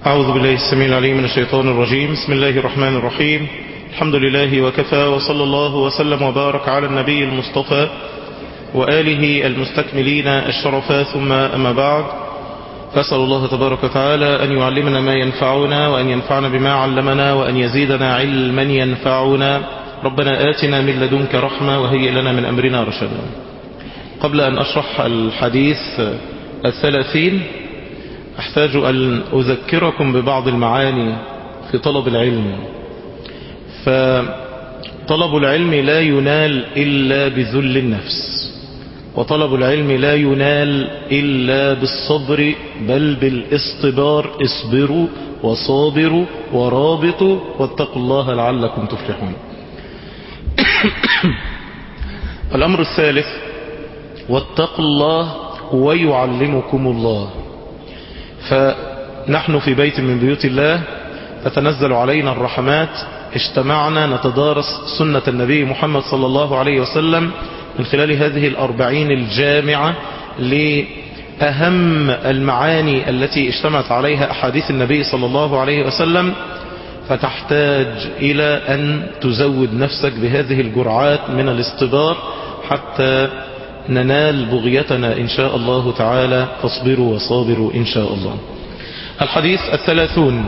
أعوذ بالله السميع العليم من الشيطان الرجيم بسم الله الرحمن الرحيم الحمد لله وكفى وصلى الله وسلم وبارك على النبي المصطفى وآله المستكملين الشرفا ثم أما بعد فأسأل الله تبارك وتعالى أن يعلمنا ما ينفعنا وأن ينفعنا بما علمنا وأن يزيدنا علما ينفعنا ربنا آتنا من لدنك رحمة وهيئ لنا من أمرنا رشدا قبل أن أشرح الحديث الثلاثين أحتاج أن أذكركم ببعض المعاني في طلب العلم فطلب العلم لا ينال إلا بذل النفس وطلب العلم لا ينال إلا بالصبر بل بالاصطبار اصبروا وصابروا ورابطوا واتقوا الله لعلكم تفلحون الأمر الثالث واتقوا الله ويعلمكم الله فنحن في بيت من بيوت الله تتنزل علينا الرحمات اجتمعنا نتدارس سنة النبي محمد صلى الله عليه وسلم من خلال هذه الأربعين الجامعة لأهم المعاني التي اجتمعت عليها أحاديث النبي صلى الله عليه وسلم فتحتاج إلى أن تزود نفسك بهذه الجرعات من الاستبار حتى ننال بغيتنا إن شاء الله تعالى فاصبروا وصابروا إن شاء الله الحديث الثلاثون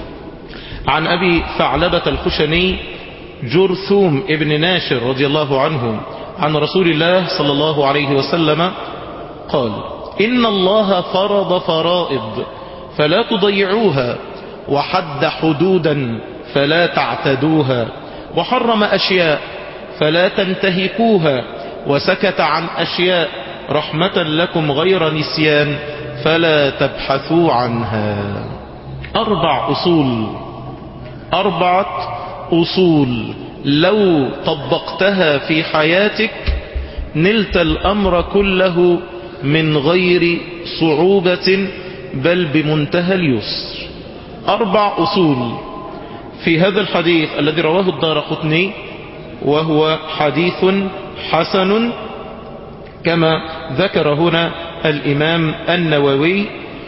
عن أبي ثعلبة الخشني جرثوم ابن ناشر رضي الله عنه عن رسول الله صلى الله عليه وسلم قال إن الله فرض فرائض فلا تضيعوها وحد حدودا فلا تعتدوها وحرم أشياء فلا تنتهكوها وسكت عن أشياء رحمة لكم غير نسيان فلا تبحثوا عنها أربع أصول أربعة أصول لو طبقتها في حياتك نلت الأمر كله من غير صعوبة بل بمنتهى اليسر أربع أصول في هذا الحديث الذي رواه الدار قطني وهو حديث حسن كما ذكر هنا الإمام النووي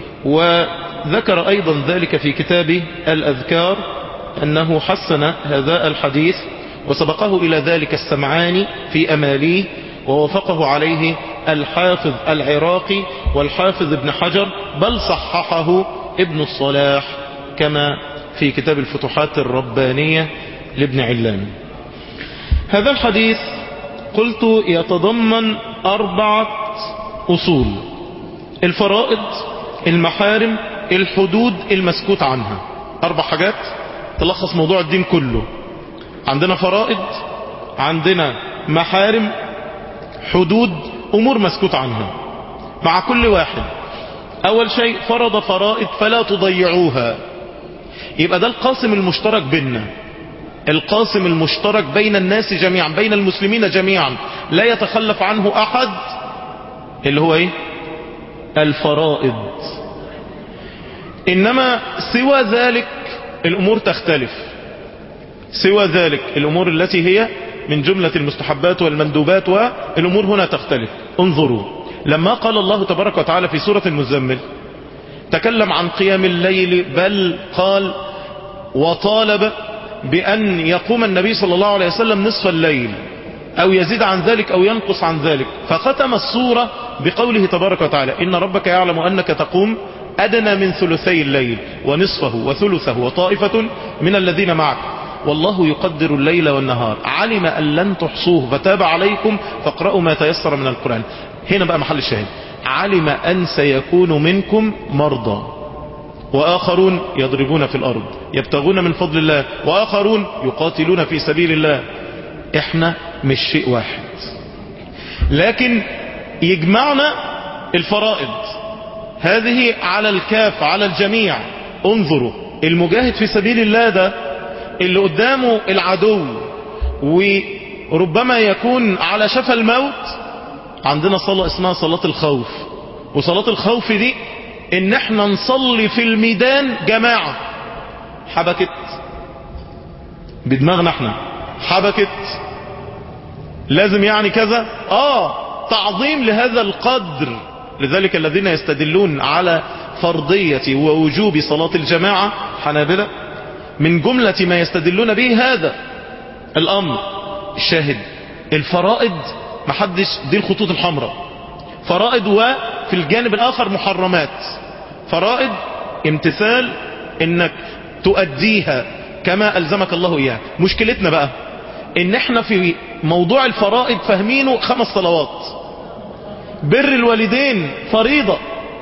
وذكر أيضا ذلك في كتاب الأذكار أنه حسن هذا الحديث وسبقه إلى ذلك السمعاني في أماليه ووافقه عليه الحافظ العراقي والحافظ ابن حجر بل صححه ابن الصلاح كما في كتاب الفتوحات الربانية لابن علام هذا الحديث قلت يتضمن أربعة أصول الفرائض المحارم الحدود المسكوت عنها أربع حاجات تلخص موضوع الدين كله عندنا فرائض عندنا محارم حدود أمور مسكوت عنها مع كل واحد أول شيء فرض فرائض فلا تضيعوها يبقى ده القاسم المشترك بيننا القاسم المشترك بين الناس جميعا بين المسلمين جميعا لا يتخلف عنه أحد اللي هو ايه الفرائض إنما سوى ذلك الأمور تختلف سوى ذلك الأمور التي هي من جملة المستحبات والمندوبات والأمور هنا تختلف انظروا لما قال الله تبارك وتعالى في سورة المزمل تكلم عن قيام الليل بل قال وطالب بأن يقوم النبي صلى الله عليه وسلم نصف الليل أو يزيد عن ذلك أو ينقص عن ذلك فختم الصورة بقوله تبارك وتعالى إن ربك يعلم أنك تقوم أدنى من ثلثي الليل ونصفه وثلثه وطائفة من الذين معك والله يقدر الليل والنهار علم أن لن تحصوه فتاب عليكم فاقرأوا ما تيسر من القرآن هنا بقى محل الشاهد علم أن سيكون منكم مرضى وآخرون يضربون في الأرض يبتغون من فضل الله وآخرون يقاتلون في سبيل الله احنا مش شيء واحد لكن يجمعنا الفرائض هذه على الكاف على الجميع انظروا المجاهد في سبيل الله ده اللي قدامه العدو وربما يكون على شفا الموت عندنا صلاة اسمها صلاة الخوف وصلاة الخوف دي ان احنا نصلي في الميدان جماعة حبكت بدماغنا احنا حبكت لازم يعني كذا اه تعظيم لهذا القدر لذلك الذين يستدلون على فرضية ووجوب صلاة الجماعة حنابلة من جملة ما يستدلون به هذا الأمر الشاهد الفرائض محدش دي الخطوط الحمراء فرائض وفي الجانب الآخر محرمات فرائض امتثال انك تؤديها كما ألزمك الله إياه مشكلتنا بقى ان احنا في موضوع الفرائض فاهمينه خمس صلوات بر الوالدين فريضة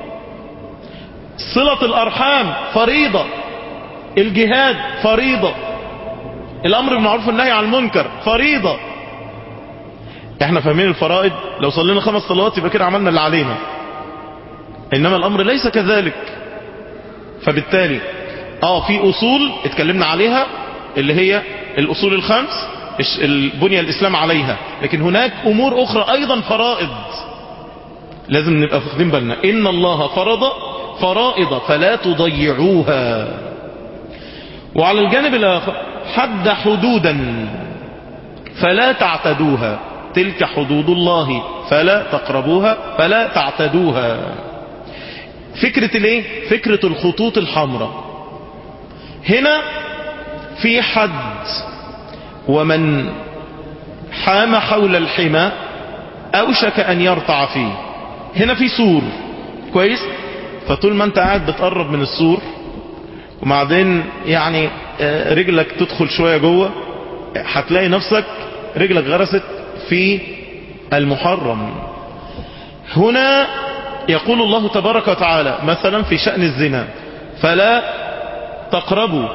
صلة الأرحام فريضة الجهاد فريضة الأمر بالمعروف والنهي عن المنكر فريضة احنا فاهمين الفرائض لو صلينا خمس صلوات يبقى كده عملنا اللي علينا انما الامر ليس كذلك فبالتالي اه في اصول اتكلمنا عليها اللي هي الاصول الخمس البنية الاسلام عليها لكن هناك امور اخرى ايضا فرائض لازم نبقى واخدين بالنا ان الله فرض فرائض فلا تضيعوها وعلى الجانب الاخر حد حدودا فلا تعتدوها تلك حدود الله فلا تقربوها فلا تعتدوها فكرة الايه فكرة الخطوط الحمراء هنا في حد ومن حام حول الحمى اوشك ان يرتع فيه هنا في سور كويس فطول ما انت قاعد بتقرب من السور وبعدين يعني رجلك تدخل شوية جوه هتلاقي نفسك رجلك غرست في المحرم هنا يقول الله تبارك وتعالى مثلا في شأن الزنا فلا تقربوا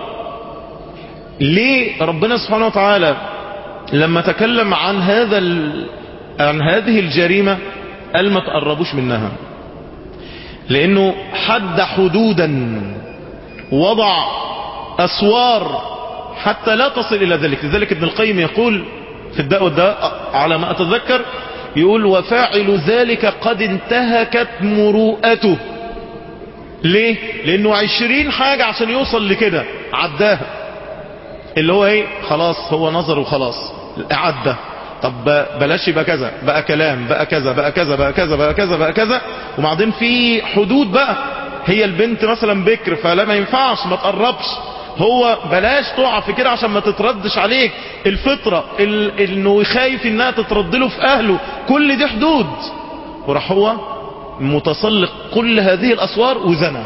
ليه ربنا سبحانه وتعالى لما تكلم عن هذا عن هذه الجريمة قال ما تقربوش منها لانه حد حدودا وضع اسوار حتى لا تصل الى ذلك لذلك ابن القيم يقول في الداء والداء على ما اتذكر يقول وفاعل ذلك قد انتهكت مروءته ليه لانه عشرين حاجة عشان يوصل لكده عداها اللي هو ايه خلاص هو نظر وخلاص عدى طب بلاش يبقى كذا بقى كلام بقى كذا بقى كذا بقى كذا بقى كذا بقى كذا وبعدين في حدود بقى هي البنت مثلا بكر فلا ما ينفعش ما تقربش هو بلاش تقع في كده عشان ما تتردش عليك الفطرة ال... انه خايف انها تترد له في اهله كل دي حدود وراح هو متسلق كل هذه الاسوار وزنى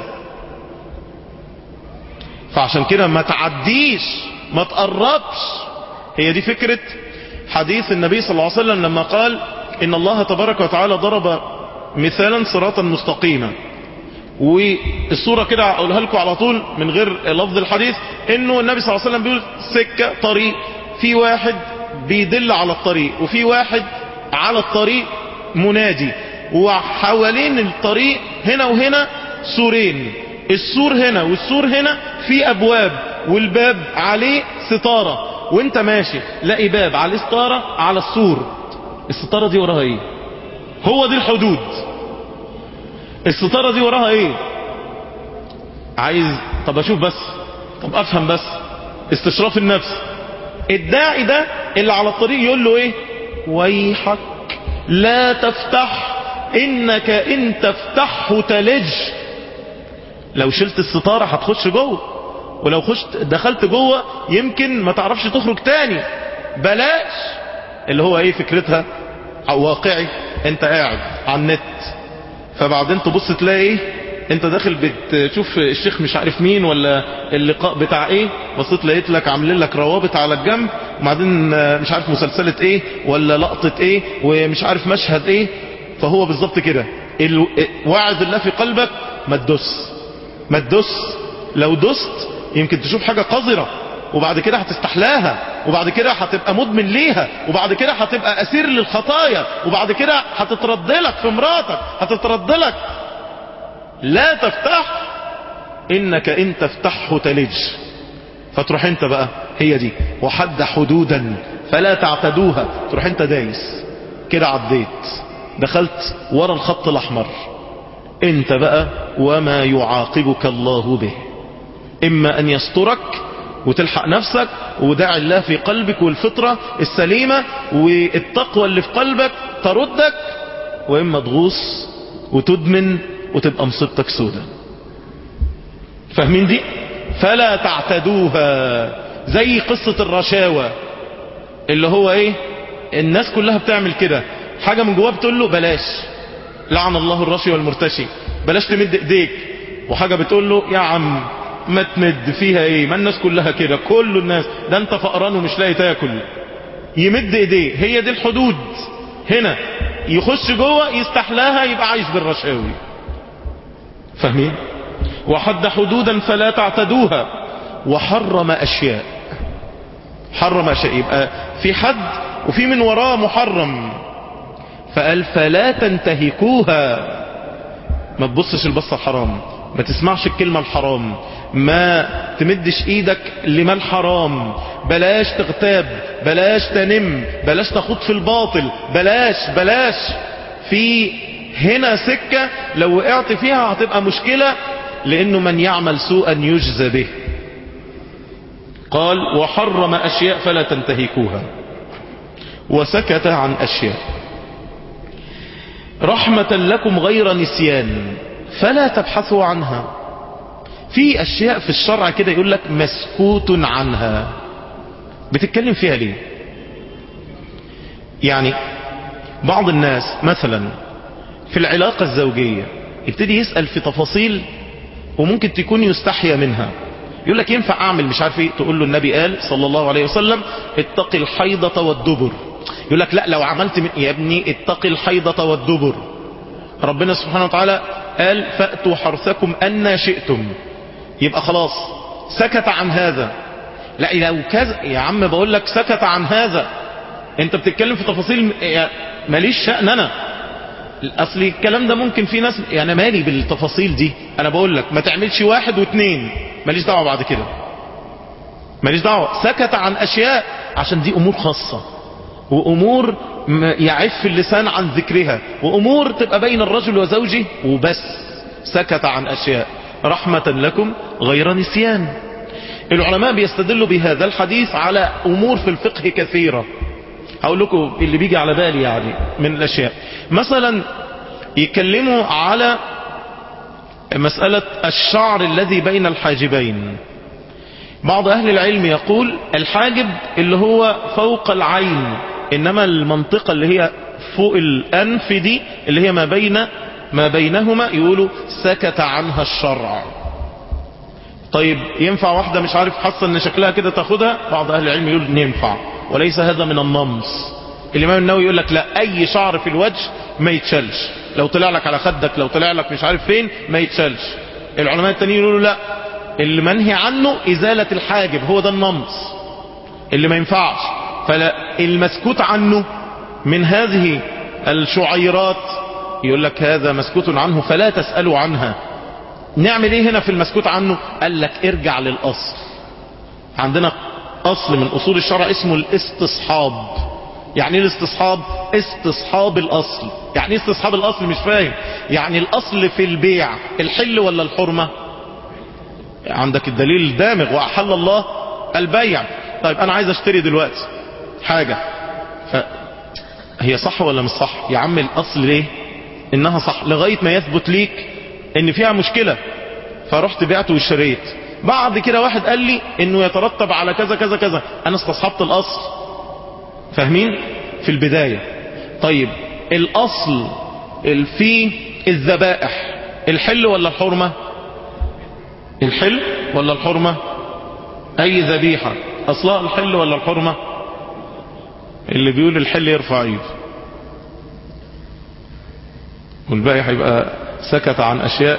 فعشان كده ما تعديش ما تقربش هي دي فكرة حديث النبي صلى الله عليه وسلم لما قال ان الله تبارك وتعالى ضرب مثالا صراطا مستقيما والصورة كده اقولها لكم على طول من غير لفظ الحديث انه النبي صلى الله عليه وسلم بيقول سكة طريق في واحد بيدل على الطريق وفي واحد على الطريق منادي وحوالين الطريق هنا وهنا سورين السور هنا والسور هنا في ابواب والباب عليه ستارة وانت ماشي لاقي باب عليه ستارة على السور الستارة دي وراها ايه هو دي الحدود الستارة دي وراها ايه عايز طب اشوف بس طب افهم بس استشراف النفس الداعي ده اللي على الطريق يقول له ايه ويحك لا تفتح انك ان تفتحه تلج لو شلت الستارة هتخش جوه ولو خشت دخلت جوه يمكن ما تعرفش تخرج تاني بلاش اللي هو ايه فكرتها واقعي انت قاعد على النت فبعدين تبص تلاقي ايه انت داخل بتشوف الشيخ مش عارف مين ولا اللقاء بتاع ايه بصيت لقيت لك عاملين لك روابط على الجنب وبعدين مش عارف مسلسلة ايه ولا لقطة ايه ومش عارف مشهد ايه فهو بالظبط كده وعد الله في قلبك ما تدس ما تدس لو دست يمكن تشوف حاجة قذرة وبعد كده هتستحلاها وبعد كده هتبقى مدمن ليها وبعد كده هتبقى اسير للخطايا وبعد كده هتترد لك في مراتك هتترد لك لا تفتح انك ان تفتحه تلج فتروح انت بقى هي دي وحد حدودا فلا تعتدوها تروح انت دايس كده عديت دخلت ورا الخط الاحمر انت بقى وما يعاقبك الله به اما ان يسترك وتلحق نفسك وداعي الله في قلبك والفطرة السليمة والتقوى اللي في قلبك تردك واما تغوص وتدمن وتبقى مصيبتك سودة فاهمين دي فلا تعتدوها زي قصة الرشاوى اللي هو ايه الناس كلها بتعمل كده حاجة من جواه بتقول له بلاش لعن الله الرشي والمرتشي بلاش تمد ايديك وحاجة بتقول له يا عم ما تمد فيها ايه ما الناس كلها كده كل الناس ده انت فقران ومش لاقي تاكل يمد ايديه هي دي الحدود هنا يخش جوه يستحلاها يبقى عايش بالرشاوي فاهمين وحد حدودا فلا تعتدوها وحرم اشياء حرم اشياء يبقى في حد وفي من وراه محرم فقال فلا تنتهكوها ما تبصش البصة الحرام ما تسمعش الكلمة الحرام ما تمدش ايدك لمال حرام بلاش تغتاب بلاش تنم بلاش تخوض في الباطل بلاش بلاش في هنا سكة لو وقعت فيها هتبقى مشكلة لانه من يعمل سوءا يجزى به قال وحرم اشياء فلا تنتهكوها وسكت عن اشياء رحمة لكم غير نسيان فلا تبحثوا عنها في اشياء في الشرع كده يقول لك مسكوت عنها بتتكلم فيها ليه يعني بعض الناس مثلا في العلاقة الزوجية يبتدي يسأل في تفاصيل وممكن تكون يستحيا منها يقول لك ينفع اعمل مش عارف ايه تقول له النبي قال صلى الله عليه وسلم اتق الحيضة والدبر يقول لك لا لو عملت من يا ابني اتق الحيضة والدبر ربنا سبحانه وتعالى قال فأتوا حرثكم أن شئتم يبقى خلاص سكت عن هذا لا لو كذا يا عم بقول لك سكت عن هذا انت بتتكلم في تفاصيل ماليش شأن انا اصل الكلام ده ممكن في ناس يعني مالي بالتفاصيل دي انا بقول لك ما تعملش واحد واثنين ماليش دعوه بعد كده ماليش دعوه سكت عن اشياء عشان دي امور خاصه وامور يعف اللسان عن ذكرها وامور تبقى بين الرجل وزوجه وبس سكت عن اشياء رحمة لكم غير نسيان العلماء بيستدلوا بهذا الحديث على امور في الفقه كثيرة هقول لكم اللي بيجي على بالي يعني من الاشياء مثلا يتكلموا على مسألة الشعر الذي بين الحاجبين بعض اهل العلم يقول الحاجب اللي هو فوق العين انما المنطقة اللي هي فوق الانف دي اللي هي ما بين ما بينهما يقولوا سكت عنها الشرع طيب ينفع واحدة مش عارف حاسة ان شكلها كده تاخدها بعض اهل العلم يقول ينفع وليس هذا من النمص الامام النووي يقول لك لا اي شعر في الوجه ما يتشالش لو طلع لك على خدك لو طلع لك مش عارف فين ما يتشالش العلماء التانيين يقولوا لا اللي منهي عنه ازالة الحاجب هو ده النمص اللي ما ينفعش فالمسكوت عنه من هذه الشعيرات يقول لك هذا مسكوت عنه فلا تسألوا عنها نعمل ايه هنا في المسكوت عنه قال لك ارجع للأصل عندنا أصل من أصول الشرع اسمه الاستصحاب يعني ايه الاستصحاب استصحاب الأصل يعني ايه استصحاب الأصل مش فاهم يعني الأصل في البيع الحل ولا الحرمة عندك الدليل الدامغ وأحل الله البيع طيب أنا عايز اشتري دلوقتي حاجة ف... هي صح ولا مش صح يا عم الأصل ليه انها صح لغاية ما يثبت ليك ان فيها مشكلة فرحت بعت واشتريت بعد كده واحد قال لي انه يترتب على كذا كذا كذا انا استصحبت الاصل فاهمين في البداية طيب الاصل في الذبائح الحل ولا الحرمة الحل ولا الحرمة اي ذبيحة اصلها الحل ولا الحرمة اللي بيقول الحل يرفع ايده والباقي هيبقى سكت عن اشياء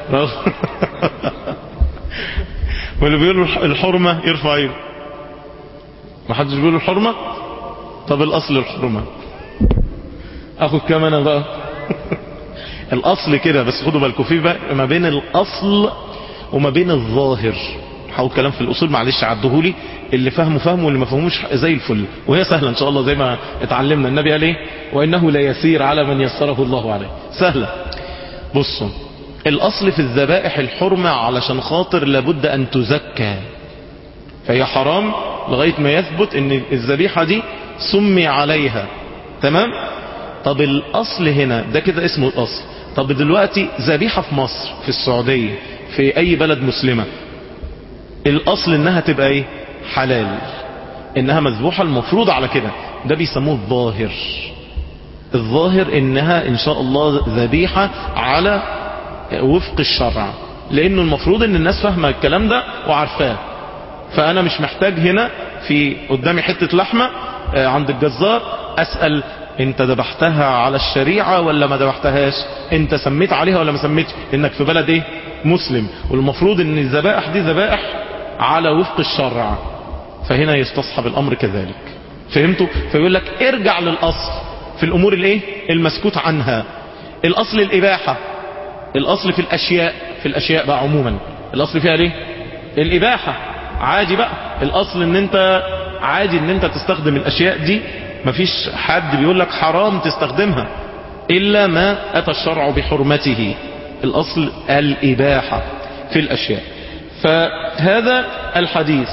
واللي بيقول الحرمة يرفع ايده ما حدش بيقول الحرمة طب الاصل الحرمة اخد كام انا بقى الاصل كده بس خدوا بالكم في بقى ما بين الاصل وما بين الظاهر حاول كلام في الاصول معلش عدهولي اللي فهمه فهمه واللي ما فهموش زي الفل وهي سهلة ان شاء الله زي ما اتعلمنا النبي قال ايه وانه لا يسير على من يسره الله عليه سهلة بصوا الاصل في الذبائح الحرمة علشان خاطر لابد ان تزكى فهي حرام لغاية ما يثبت ان الذبيحة دي سمي عليها تمام طب الاصل هنا ده كده اسمه الاصل طب دلوقتي ذبيحة في مصر في السعودية في اي بلد مسلمة الاصل انها تبقى ايه حلال انها مذبوحة المفروض على كده ده بيسموه الظاهر الظاهر انها ان شاء الله ذبيحة على وفق الشرع لانه المفروض ان الناس فاهمة الكلام ده وعارفاه فانا مش محتاج هنا في قدامي حتة لحمة عند الجزار اسأل انت ذبحتها على الشريعة ولا ما ذبحتهاش انت سميت عليها ولا ما سميتش انك في بلد ايه مسلم والمفروض ان الذبائح دي ذبائح على وفق الشرع فهنا يستصحب الامر كذلك فهمتوا فيقول لك ارجع للاصل في الامور الايه المسكوت عنها الاصل الاباحة الاصل في الاشياء في الاشياء بقى عموما الاصل فيها ليه الاباحة عادي بقى الاصل ان انت عادي ان انت تستخدم الاشياء دي مفيش حد بيقول لك حرام تستخدمها الا ما اتى الشرع بحرمته الاصل الاباحة في الاشياء فهذا الحديث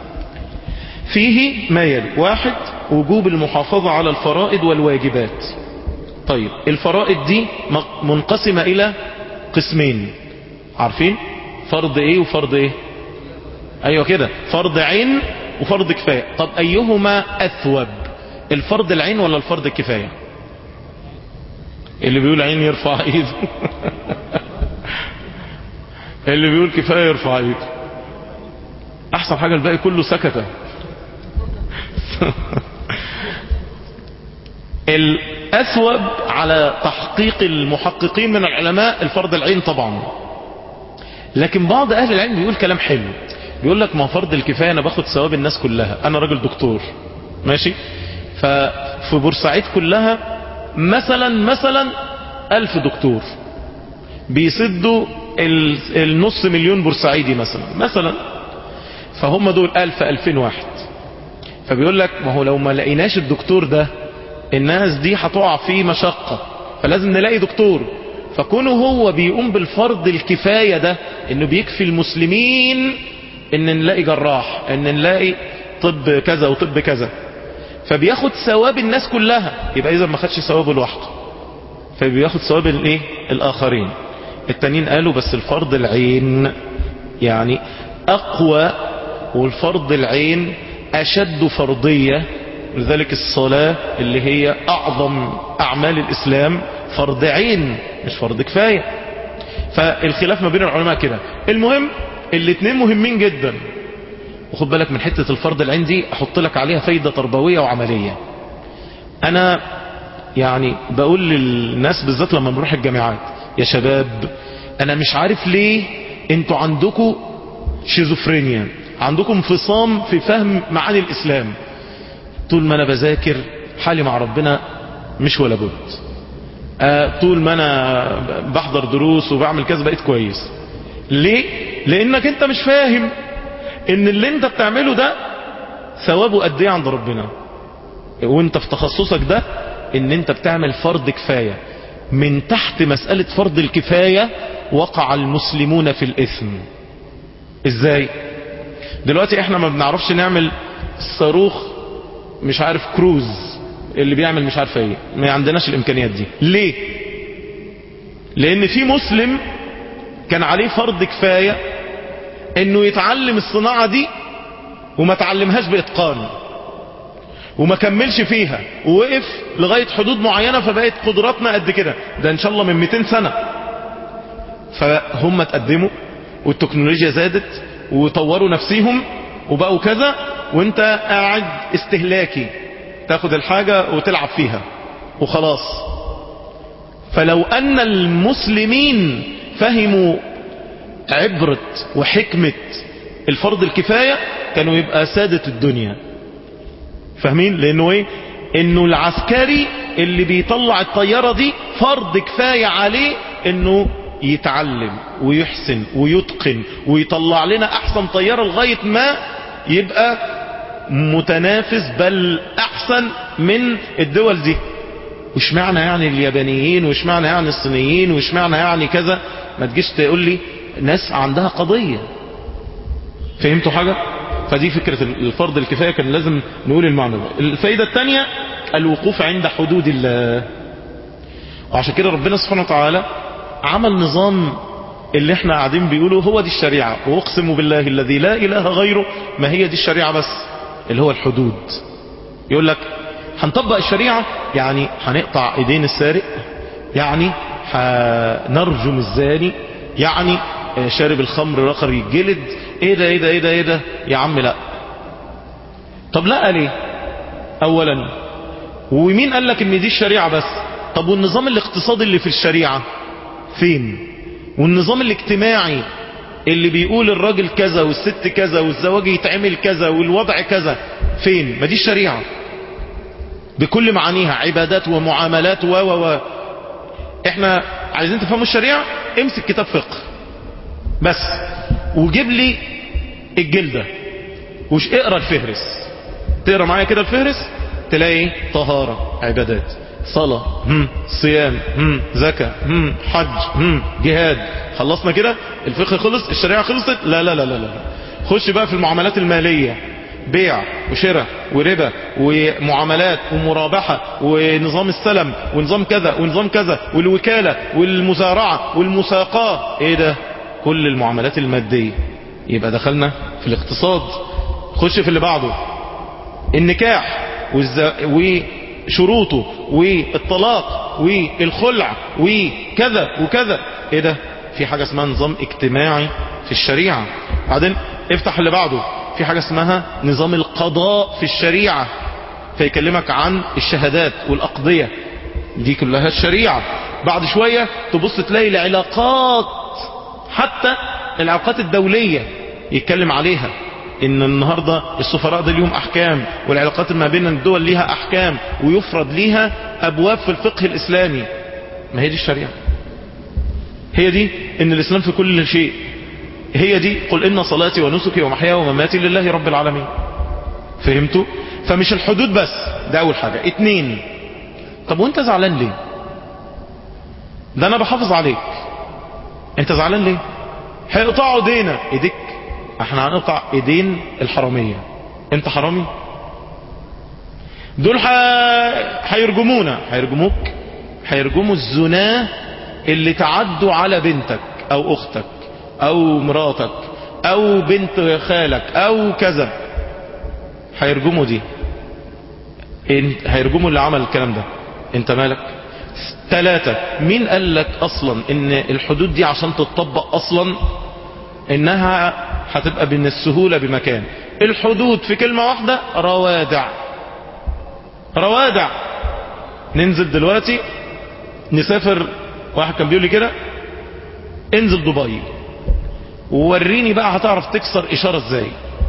فيه ما يلي واحد وجوب المحافظة على الفرائض والواجبات طيب الفرائض دي منقسمة الى قسمين عارفين فرض ايه وفرض ايه ايوه كده فرض عين وفرض كفاية طب ايهما اثوب الفرض العين ولا الفرض الكفاية اللي بيقول عين يرفع ايده اللي بيقول كفاية يرفع ايده احسن حاجة الباقي كله سكتة الأثوب على تحقيق المحققين من العلماء الفرض العين طبعا لكن بعض أهل العلم بيقول كلام حلو بيقول لك ما فرض الكفاية أنا باخد ثواب الناس كلها أنا راجل دكتور ماشي ففي بورسعيد كلها مثلا مثلا ألف دكتور بيسدوا النص مليون بورسعيدي مثلا مثلا فهم دول ألف ألفين واحد فبيقول لك ما هو لو ما لقيناش الدكتور ده الناس دي هتقع في مشقة فلازم نلاقي دكتور فكونه هو بيقوم بالفرض الكفاية ده انه بيكفي المسلمين ان نلاقي جراح ان نلاقي طب كذا وطب كذا فبياخد ثواب الناس كلها يبقى اذا ما خدش ثوابه لوحده فبياخد ثواب الايه الاخرين التانيين قالوا بس الفرض العين يعني اقوى والفرض العين اشد فرضية لذلك الصلاة اللي هي اعظم اعمال الاسلام فرض عين مش فرض كفاية فالخلاف ما بين العلماء كده المهم الاتنين مهمين جدا وخد بالك من حتة الفرض العين دي احط لك عليها فايدة تربوية وعملية انا يعني بقول للناس بالذات لما بنروح الجامعات يا شباب انا مش عارف ليه انتوا عندكم شيزوفرينيا عندكم انفصام في فهم معاني الاسلام طول ما انا بذاكر حالي مع ربنا مش ولا بد آه طول ما انا بحضر دروس وبعمل كذا بقيت كويس ليه لانك انت مش فاهم ان اللي انت بتعمله ده ثوابه قد ايه عند ربنا وانت في تخصصك ده ان انت بتعمل فرض كفاية من تحت مسألة فرض الكفاية وقع المسلمون في الاثم ازاي دلوقتي احنا ما بنعرفش نعمل صاروخ مش عارف كروز اللي بيعمل مش عارف ايه ما عندناش الامكانيات دي ليه لان في مسلم كان عليه فرض كفاية انه يتعلم الصناعة دي وما تعلمهاش باتقان وما كملش فيها ووقف لغاية حدود معينة فبقت قدراتنا قد كده ده ان شاء الله من 200 سنة فهم تقدموا والتكنولوجيا زادت وطوروا نفسيهم وبقوا كذا وانت قاعد استهلاكي تاخد الحاجة وتلعب فيها وخلاص فلو ان المسلمين فهموا عبرة وحكمة الفرض الكفاية كانوا يبقى سادة الدنيا فاهمين لانه ايه انه العسكري اللي بيطلع الطيارة دي فرض كفاية عليه انه يتعلم ويحسن ويتقن ويطلع لنا احسن طيارة لغاية ما يبقى متنافس بل احسن من الدول دي وش معنى يعني اليابانيين وش معنى يعني الصينيين وش معنى يعني كذا ما تجيش تقول لي ناس عندها قضية فهمتوا حاجة فدي فكرة الفرض الكفاية كان لازم نقول المعنى ده الفايدة الثانية الوقوف عند حدود الله وعشان كده ربنا سبحانه وتعالى عمل نظام اللي احنا قاعدين بيقولوا هو دي الشريعة واقسم بالله الذي لا اله غيره ما هي دي الشريعة بس اللي هو الحدود يقول لك هنطبق الشريعة يعني هنقطع ايدين السارق يعني هنرجم الزاني يعني شارب الخمر رخر يتجلد ايه ده ايه ده ايه ده ايه ده يا عم لا طب لا ليه اولا ومين قال لك ان دي الشريعة بس طب والنظام الاقتصادي اللي في الشريعة فين والنظام الاجتماعي اللي بيقول الراجل كذا والست كذا والزواج يتعمل كذا والوضع كذا فين ما دي الشريعة بكل معانيها عبادات ومعاملات و و و احنا عايزين تفهموا الشريعة امسك كتاب فقه بس وجيب لي الجلدة وش اقرا الفهرس تقرا معايا كده الفهرس تلاقي طهارة عبادات صلاة هم صيام هم زكاة هم حج هم جهاد خلصنا كده الفقه خلص الشريعة خلصت لا لا لا لا لا خش بقى في المعاملات المالية بيع وشراء وربا ومعاملات ومرابحة ونظام السلم ونظام كذا ونظام كذا والوكالة والمزارعة والمساقاة ايه ده كل المعاملات المادية يبقى دخلنا في الاقتصاد خش في اللي بعده النكاح والز... وشروطه والطلاق والخلع وكذا وكذا ايه ده في حاجة اسمها نظام اجتماعي في الشريعة بعدين افتح اللي بعده في حاجة اسمها نظام القضاء في الشريعة فيكلمك عن الشهادات والأقضية دي كلها الشريعة بعد شوية تبص تلاقي العلاقات حتى العلاقات الدولية يتكلم عليها ان النهاردة السفراء دي ليهم احكام والعلاقات ما بين الدول ليها احكام ويفرض ليها ابواب في الفقه الاسلامي ما هي دي الشريعة هي دي ان الاسلام في كل شيء هي دي قل ان صلاتي ونسكي ومحياي ومماتي لله رب العالمين فهمتوا فمش الحدود بس ده اول حاجة اتنين طب وانت زعلان ليه ده انا بحافظ عليك انت زعلان ليه هيقطعوا ايدينا ايديك احنا هنقطع ايدين الحرامية انت حرامي دول هيرجمونا هيرجموك هيرجموا الزناه اللي تعدوا على بنتك او اختك او مراتك او بنت خالك او كذا هيرجموا دي هيرجموا اللي عمل الكلام ده انت مالك ثلاثة مين قال لك اصلا ان الحدود دي عشان تتطبق اصلا انها هتبقى من السهولة بمكان الحدود في كلمة واحدة روادع روادع ننزل دلوقتي نسافر واحد كان بيقول لي كده انزل دبي ووريني بقى هتعرف تكسر اشارة ازاي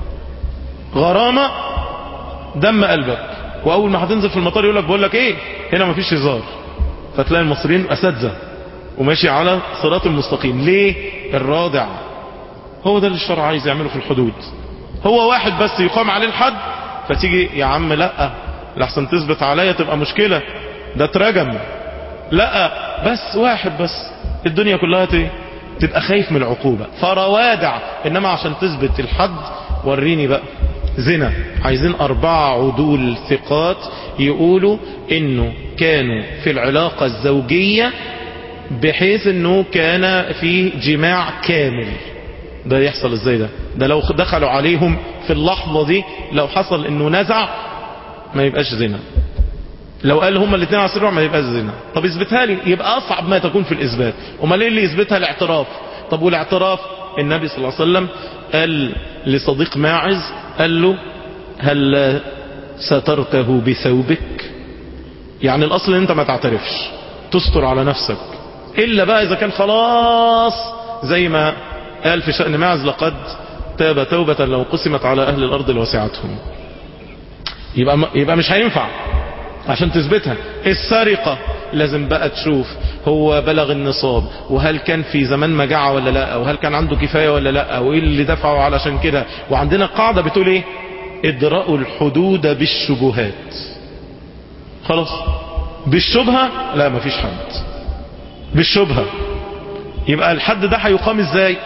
غرامة دم قلبك واول ما هتنزل في المطار يقول لك بقول لك ايه هنا مفيش هزار فتلاقي المصريين اساتذه وماشي على صراط المستقيم ليه الرادع هو ده اللي الشرع عايز يعمله في الحدود هو واحد بس يقام عليه الحد فتيجي يا عم لا لحسن تثبت عليا تبقى مشكلة ده ترجم لا بس واحد بس الدنيا كلها تبقى خايف من العقوبة فروادع انما عشان تثبت الحد وريني بقى زنا عايزين أربعة عدول ثقات يقولوا إنه كانوا في العلاقة الزوجية بحيث إنه كان في جماع كامل ده يحصل ازاي ده ده لو دخلوا عليهم في اللحظة دي لو حصل إنه نزع ما يبقاش زنا لو قال هما الاثنين على السرير ما يبقاش زنا طب اثبتها لي يبقى أصعب ما تكون في الإثبات امال ايه اللي يثبتها الاعتراف طب والاعتراف النبي صلى الله عليه وسلم قال لصديق ماعز قال له هل سترته بثوبك يعني الاصل ان انت ما تعترفش تستر على نفسك الا بقى اذا كان خلاص زي ما قال في شأن ماعز لقد تاب توبة لو قسمت على اهل الارض لوسعتهم يبقى, يبقى مش هينفع عشان تثبتها السرقة لازم بقى تشوف هو بلغ النصاب وهل كان في زمان مجاعة ولا لا وهل كان عنده كفاية ولا لا وايه اللي دفعه علشان كده وعندنا قاعدة بتقول ايه ادراء الحدود بالشبهات خلاص بالشبهة لا مفيش حد بالشبهة يبقى الحد ده هيقام ازاي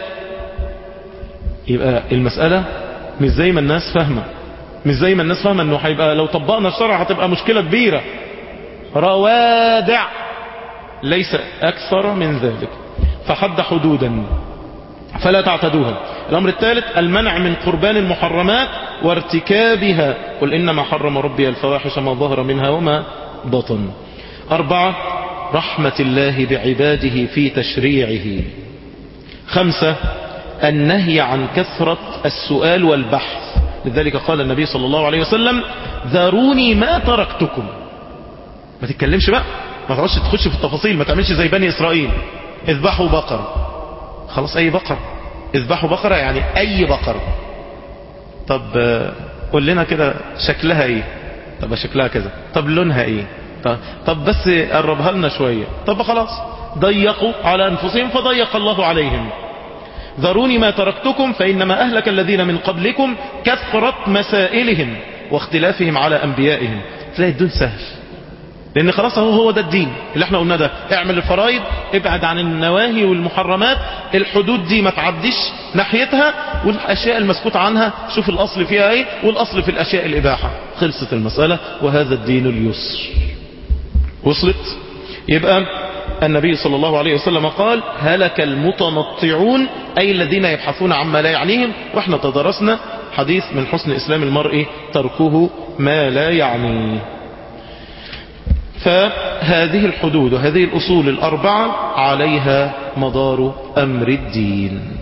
يبقى المسألة مش زي ما الناس فاهمة مش زي ما الناس فاهمة انه هيبقى لو طبقنا الشرع هتبقى مشكلة كبيرة روادع ليس اكثر من ذلك فحد حدودا فلا تعتدوها الأمر الثالث المنع من قربان المحرمات وارتكابها قل إنما حرم ربي الفواحش ما ظهر منها وما بطن أربعة رحمة الله بعباده في تشريعه خمسة النهي عن كثرة السؤال والبحث لذلك قال النبي صلى الله عليه وسلم ذروني ما تركتكم ما تتكلمش بقى ما تقعدش تخش في التفاصيل ما تعملش زي بني إسرائيل اذبحوا بقر خلاص أي بقر اذبحوا بقرة يعني أي بقر طب قول لنا كده شكلها ايه طب شكلها كذا طب لونها ايه طب, طب بس قربها لنا شوية طب خلاص ضيقوا على أنفسهم فضيق الله عليهم ذروني ما تركتكم فإنما أهلك الذين من قبلكم كثرت مسائلهم واختلافهم على أنبيائهم تلاقي الدين سهل لأن خلاص هو هو ده الدين اللي احنا قلنا ده اعمل الفرائض ابعد عن النواهي والمحرمات الحدود دي ما تعديش ناحيتها والأشياء المسكوت عنها شوف الأصل فيها ايه والأصل في الأشياء الإباحة خلصت المسألة وهذا الدين اليسر وصلت يبقى النبي صلى الله عليه وسلم قال هلك المتنطعون أي الذين يبحثون عما لا يعنيهم واحنا تدرسنا حديث من حسن إسلام المرء تركه ما لا يعنيه فهذه الحدود وهذه الأصول الأربعة عليها مدار أمر الدين